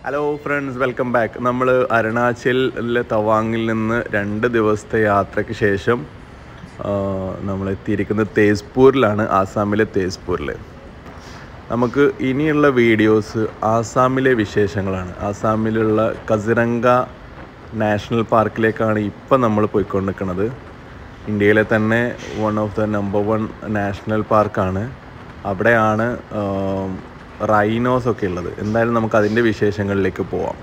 hello friends welcome back നമ്മൾ അരുണാചലിലെ തവാങ്ങിൽ നിന്ന് രണ്ട് ദിവസത്തെ യാത്രയ്ക്ക് ശേഷം നമ്മൾ എത്തിയിരിക്കുന്നത് തേസ്പൂരിലാണ് ആസാമിലെ തേസ്പൂരിൽ നമുക്ക് ഇനിയുള്ള വീഡിയോസ് ആസാമിലെ വിശേഷങ്ങളാണ് ആസാമിലുള്ള കസിരംഗ നാഷണൽ പാർക്കിലേക്കാണ് ഇപ്പം നമ്മൾ പോയിക്കൊണ്ടിരിക്കുന്നത് ഇന്ത്യയിലെ തന്നെ one of the number one national പാർക്കാണ് അവിടെയാണ് റൈനോസ് ഒക്കെ ഉള്ളത് എന്തായാലും നമുക്ക് അതിൻ്റെ വിശേഷങ്ങളിലേക്ക് പോവാം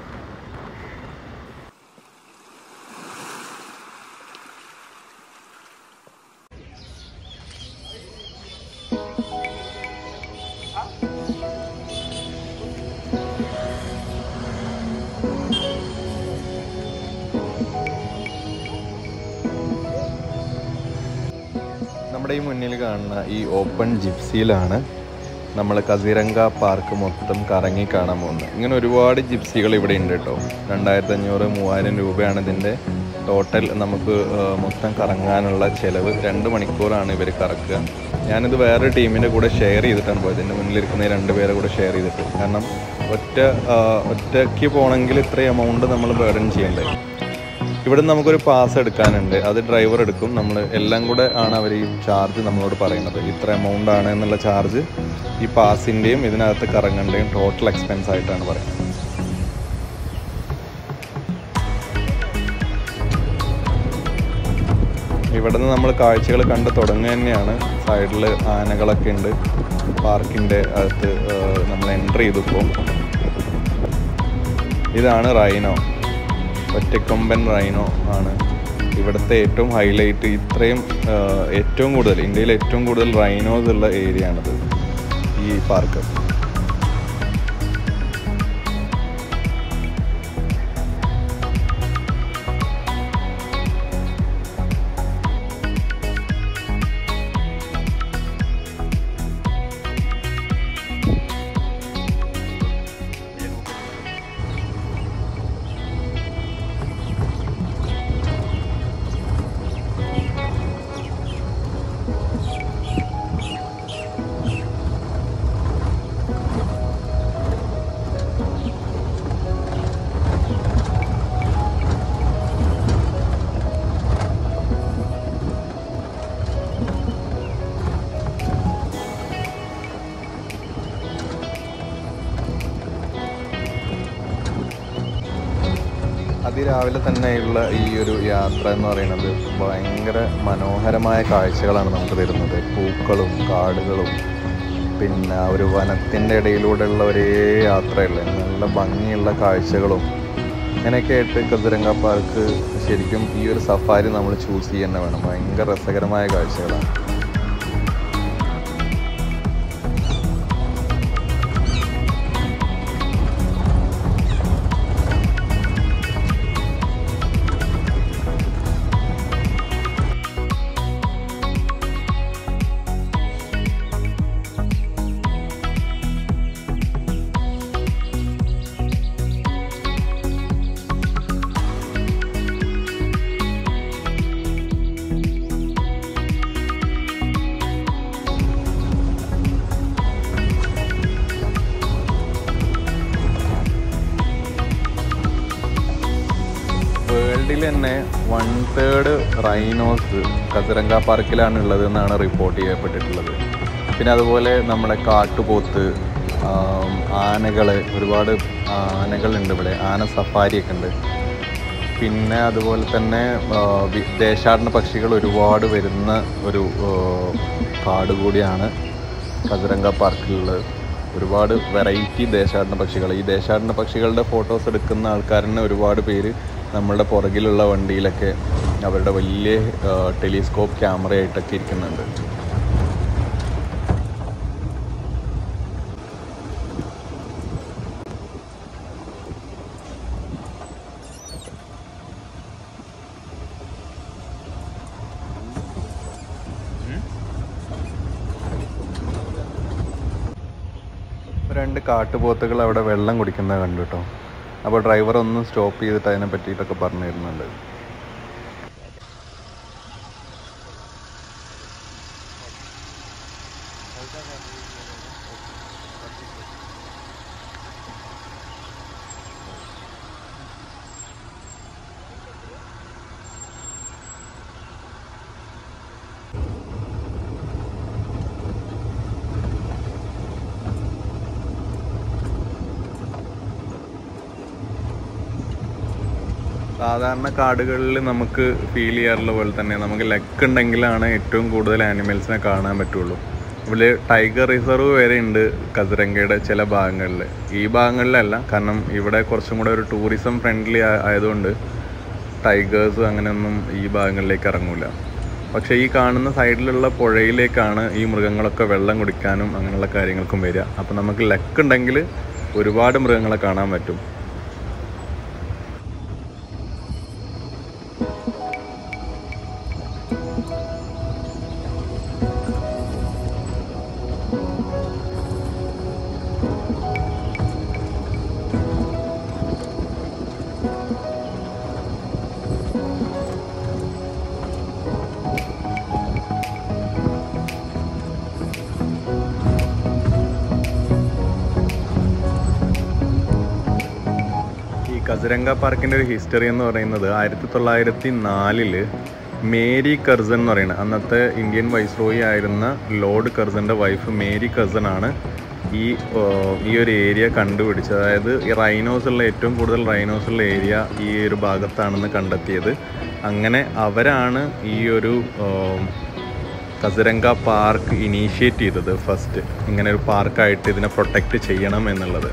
നമ്മുടെ ഈ മുന്നിൽ കാണുന്ന ഈ ഓപ്പൺ ജിപ്സിയിലാണ് നമ്മൾ കസിരംഗ പാർക്ക് മൊത്തം കറങ്ങി കാണാൻ പോകുന്നത് ഇങ്ങനെ ഒരുപാട് ജിപ്സികൾ ഇവിടെ ഉണ്ട് കേട്ടോ രണ്ടായിരത്തി അഞ്ഞൂറ് മൂവായിരം രൂപയാണ് ഇതിൻ്റെ ടോട്ടൽ നമുക്ക് ആ, മൊത്തം കറങ്ങാനുള്ള ചിലവ് രണ്ട് മണിക്കൂറാണ് ഇവർ കറക്കുക ഞാനിത് വേറെ ടീമിൻ്റെ കൂടെ ഷെയർ ചെയ്തിട്ടാണ് പോയത് എൻ്റെ മുന്നിലിരിക്കുന്ന ഈ രണ്ട് പേരെ കൂടെ ഷെയർ ചെയ്തിട്ട് കാരണം ഒറ്റ ആ, ഒറ്റയ്ക്ക് പോകണമെങ്കിൽ ഇത്രയും എമൗണ്ട് നമ്മൾ ബേർഡൻ ചെയ്യണ്ടേ ഇവിടെ നമുക്കൊരു പാസ് എടുക്കാനുണ്ട് അത് ഡ്രൈവർ എടുക്കും നമ്മൾ എല്ലാം കൂടെ ആണ് അവർ ഈ ചാർജ് നമ്മളോട് പറയുന്നത് ഇത്ര എമൗണ്ട് ആണ് എന്നുള്ള ചാർജ് ഈ പാസിൻ്റെയും ഇതിനകത്ത് കറങ്ങേണ്ടയും ടോട്ടൽ എക്സ്പെൻസ് ആയിട്ടാണ് പറയുന്നത് ഇവിടെ നിന്ന് നമ്മൾ കാഴ്ചകൾ കണ്ട് തുടങ്ങുക തന്നെയാണ് സൈഡിൽ ആനകളൊക്കെ ഉണ്ട് പാർക്കിൻ്റെ അകത്ത് നമ്മൾ എൻ്റർ ചെയ്തിപ്പോൾ ഇതാണ് റൈനോ ഒറ്റക്കൊമ്പൻ റൈനോ ആണ് ഇവിടുത്തെ ഏറ്റവും ഹൈലൈറ്റ് ഇത്രയും ആ, ഏറ്റവും കൂടുതൽ ഇന്ത്യയിൽ ഏറ്റവും കൂടുതൽ റൈനോസ് ഉള്ള ഏരിയ ആണിത് ഈ പാർക്ക് അതിരാവിലെ തന്നെയുള്ള ഈ ഒരു യാത്ര എന്ന് പറയുന്നത് ഭയങ്കര മനോഹരമായ കാഴ്ചകളാണ് നമുക്ക് തരുന്നത് പൂക്കളും കാടുകളും പിന്നെ ആ ഒരു വനത്തിൻ്റെ ഇടയിലൂടെയുള്ള ഒരേ യാത്രയല്ലേ നല്ല ഭംഗിയുള്ള കാഴ്ചകളും അങ്ങനെയൊക്കെ ആയിട്ട് കതിരംഗ പാർക്ക് ശരിക്കും ഈ ഒരു സഫാരി നമ്മൾ ചൂസ് ചെയ്യുന്ന വേണം ഭയങ്കര രസകരമായ കാഴ്ചകളാണ് വേൾഡിൽ തന്നെ വൺ തേർഡ് റൈനോസ് കസിരംഗ പാർക്കിലാണ് ഉള്ളത് എന്നാണ് റിപ്പോർട്ട് ചെയ്യപ്പെട്ടിട്ടുള്ളത് പിന്നെ അതുപോലെ നമ്മുടെ കാട്ടുപോത്ത് ആനകൾ ഒരുപാട് ആനകളുണ്ട് ഇവിടെ ആന സഫാരിയൊക്കെ ഉണ്ട് പിന്നെ അതുപോലെ തന്നെ ആ, വി- ദേശാടന പക്ഷികൾ ഒരുപാട് വരുന്ന ഒരു ആ, കാട് കൂടിയാണ് കസിരംഗ പാർക്കിലുള്ളത് ഒരുപാട് വെറൈറ്റി ദേശാടന പക്ഷികൾ ഈ ദേശാടന പക്ഷികളുടെ ഫോട്ടോസ് എടുക്കുന്ന ആൾക്കാരനെ ഒരുപാട് പേര് നമ്മളുടെ പുറകിലുള്ള വണ്ടിയിലൊക്കെ അവരുടെ വലിയ ടെലിസ്കോപ്പ് ക്യാമറയായിട്ടൊക്കെ ഇരിക്കുന്നുണ്ട് രണ്ട് കാട്ടുപോത്തുകൾ അവിടെ വെള്ളം കുടിക്കുന്നത് കണ്ടു കേട്ടോ അപ്പോൾ ഡ്രൈവർ ഒന്ന് സ്റ്റോപ്പ് ചെയ്തിട്ട് അതിനെ പറ്റിയിട്ടൊക്കെ പറഞ്ഞു തരുന്നുണ്ട് സാധാരണ കാടുകളിൽ നമുക്ക് ഫീൽ ചെയ്യാറുള്ള പോലെ തന്നെ നമുക്ക് ലെക്ക് ഉണ്ടെങ്കിലാണ് ഏറ്റവും കൂടുതൽ ആനിമൽസിനെ കാണാൻ പറ്റുള്ളൂ ഇവിടെ ടൈഗർ റിസർവ് വരെ ഉണ്ട് കസരങ്കയുടെ ചില ഭാഗങ്ങളിൽ ഈ ഭാഗങ്ങളിലല്ല കാരണം ഇവിടെ കുറച്ചും കൂടെ ഒരു ടൂറിസം ഫ്രണ്ട്ലി ആയതുകൊണ്ട് ടൈഗേഴ്സ് അങ്ങനെയൊന്നും ഈ ഭാഗങ്ങളിലേക്ക് ഇറങ്ങൂല പക്ഷേ ഈ കാണുന്ന സൈഡിലുള്ള പുഴയിലേക്കാണ് ഈ മൃഗങ്ങളൊക്കെ വെള്ളം കുടിക്കാനും അങ്ങനെയുള്ള കാര്യങ്ങൾക്കും വരിക അപ്പോൾ നമുക്ക് ലെക്ക് ഉണ്ടെങ്കിൽ ഒരുപാട് മൃഗങ്ങളെ കാണാൻ പറ്റും ഈ കസിരംഗ പാർക്കിൻ്റെ ഒരു ഹിസ്റ്ററി എന്ന് പറയുന്നത് ആയിരത്തി തൊള്ളായിരത്തി നാലില് മേരി കർസൺ എന്ന് പറയുന്നത് അന്നത്തെ ഇന്ത്യൻ വൈസ്രോയി ആയിരുന്ന ലോർഡ് കർസൻ്റെ വൈഫ് മേരി കർസൺ ആണ് ഈ ഓ, ഈ ഒരു ഏരിയ കണ്ടുപിടിച്ചത് അതായത് ഈ റൈനോസ് ഉള്ള ഏറ്റവും കൂടുതൽ റൈനോസ് ഉള്ള ഏരിയ ഈ ഒരു ഭാഗത്താണെന്ന് കണ്ടെത്തിയത് അങ്ങനെ അവരാണ് ഈ ഒരു ഓ, കസിരംഗ പാർക്ക് ഇനീഷ്യേറ്റ് ചെയ്തത് ഫസ്റ്റ് ഇങ്ങനെ ഒരു പാർക്കായിട്ട് ഇതിനെ പ്രൊട്ടക്റ്റ് ചെയ്യണം എന്നുള്ളത്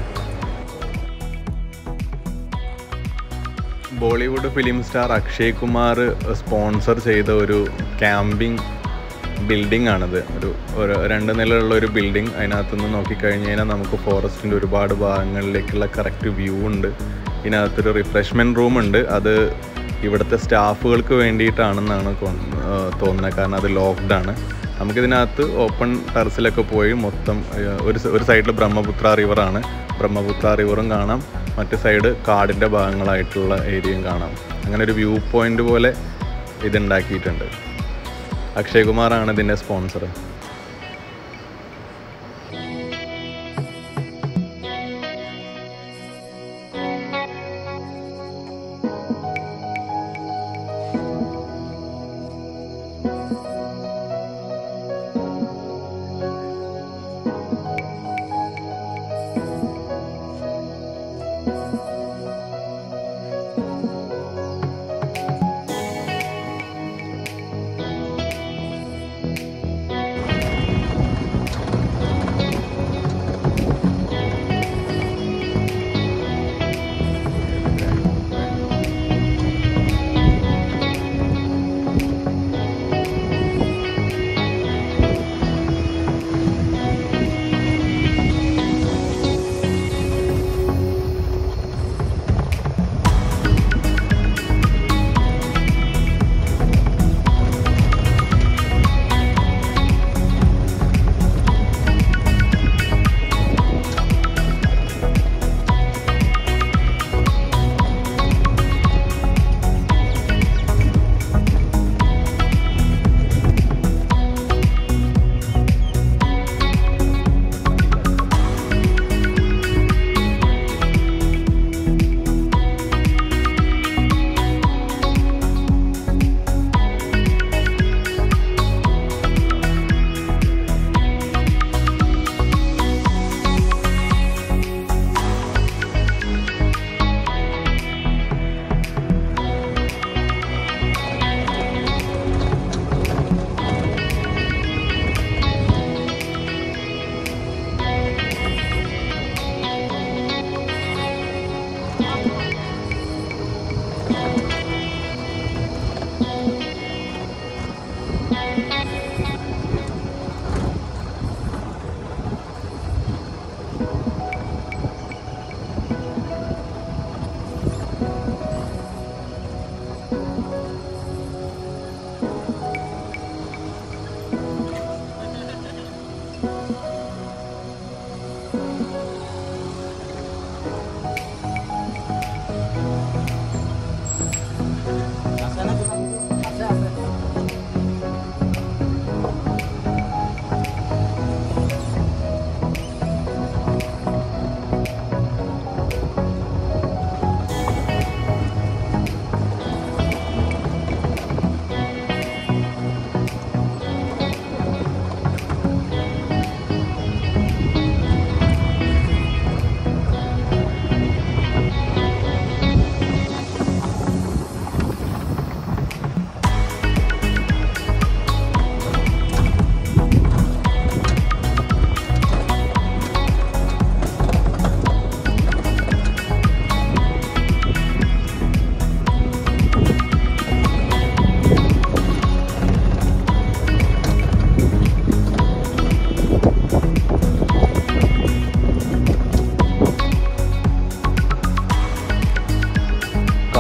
Bollywood film star Akshay Kumar sponsor ചെയ്ത ഒരു ക്യാമ്പിംഗ് ബിൽഡിംഗ് ആണിത് ഒരു ഒരു രണ്ട് നിലയുള്ള ഒരു ബിൽഡിംഗ് അതിനകത്ത് നിന്ന് നോക്കിക്കഴിഞ്ഞ് കഴിഞ്ഞാൽ നമുക്ക് ഫോറസ്റ്റിൻ്റെ ഒരുപാട് ഭാഗങ്ങളിലേക്കുള്ള കറക്റ്റ് വ്യൂ ഉണ്ട് ഇതിനകത്തൊരു റിഫ്രഷ്മെൻറ്റ് റൂം ഉണ്ട് അത് ഇവിടുത്തെ സ്റ്റാഫുകൾക്ക് വേണ്ടിയിട്ടാണെന്നാണ് കൊ- ആ, തോന്നുന്നത് കാരണം അത് ലോക്ക്ഡ് ആണ് നമുക്കിതിനകത്ത് ഓപ്പൺ ടെറസിലൊക്കെ പോയി മൊത്തം ആ, ഒരു സ- ഒരു സൈഡിൽ ബ്രഹ്മപുത്ര റിവറാണ് ബ്രഹ്മപുത്ര റിവറും കാണാം മറ്റു സൈഡ് കാടിൻ്റെ ഭാഗങ്ങളായിട്ടുള്ള ഏരിയയും കാണാം അങ്ങനെ ഒരു വ്യൂ പോയിന്റ് പോലെ ഇതുണ്ടാക്കിയിട്ടുണ്ട് അക്ഷയ് കുമാറാണ് ഇതിൻ്റെ സ്പോൺസർ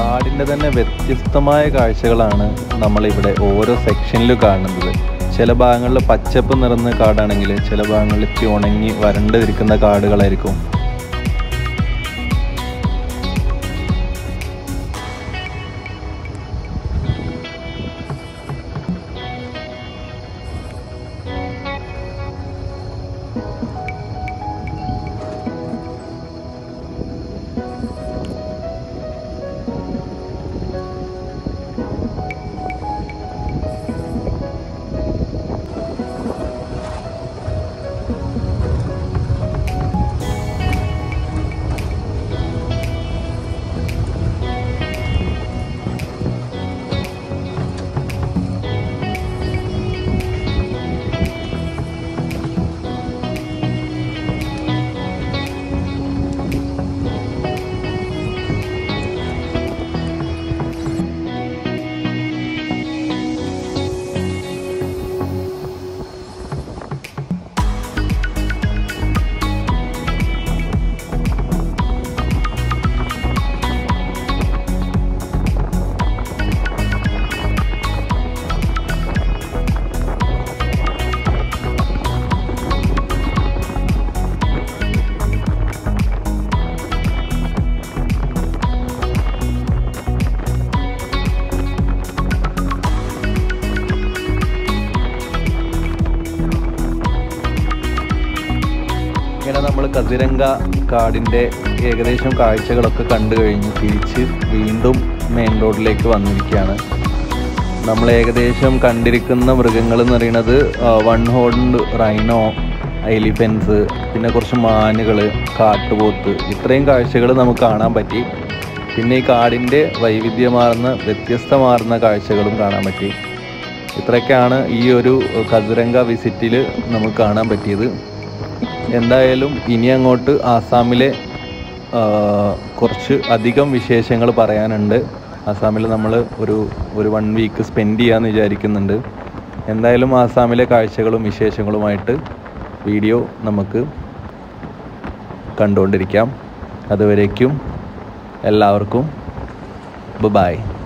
കാടിൻ്റെ തന്നെ വ്യത്യസ്തമായ കാഴ്ചകളാണ് നമ്മളിവിടെ ഓരോ സെക്ഷനിലും കാണുന്നത് ചില ഭാഗങ്ങളിൽ പച്ചപ്പ് നിറഞ്ഞ കാടാണെങ്കിൽ ചില ഭാഗങ്ങളിൽ ഇത്തിരി ഉണങ്ങി വരണ്ടിരിക്കുന്ന കാടുകളായിരിക്കും ഇങ്ങനെ നമ്മൾ കസിരംഗ കാടിൻ്റെ ഏകദേശം കാഴ്ചകളൊക്കെ കണ്ടു കഴിഞ്ഞ് തിരിച്ച് വീണ്ടും മെയിൻ റോഡിലേക്ക് വന്നിരിക്കുകയാണ് നമ്മൾ ഏകദേശം കണ്ടിരിക്കുന്ന മൃഗങ്ങൾ എന്ന് പറയുന്നത് വൺ ഹോൾഡ് റൈനോ എലിഫൻസ് പിന്നെ കുറച്ച് മാനുകൾ കാട്ടുപോത്ത് ഇത്രയും കാഴ്ചകൾ നമുക്ക് കാണാൻ പറ്റി പിന്നെ ഈ കാടിൻ്റെ വൈവിധ്യമാർന്ന വ്യത്യസ്തമാർന്ന കാഴ്ചകളും കാണാൻ പറ്റി ഇത്രയൊക്കെയാണ് ഈ ഒരു കസിരംഗ വിസിറ്റിൽ നമുക്ക് കാണാൻ പറ്റിയത് എന്തായാലും ഇനി അങ്ങോട്ട് ആസാമിലെ ആ, കുറച്ച് അധികം വിശേഷങ്ങൾ പറയാനുണ്ട് ആസാമിൽ നമ്മൾ ഒരു ഒരു വൺ വീക്ക് സ്പെൻഡ് ചെയ്യാമെന്ന് വിചാരിക്കുന്നുണ്ട് എന്തായാലും ആസാമിലെ കാഴ്ചകളും വിശേഷങ്ങളുമായിട്ട് വീഡിയോ നമുക്ക് കണ്ടുകൊണ്ടിരിക്കാം അതുവരേക്കും എല്ലാവർക്കും ബൈ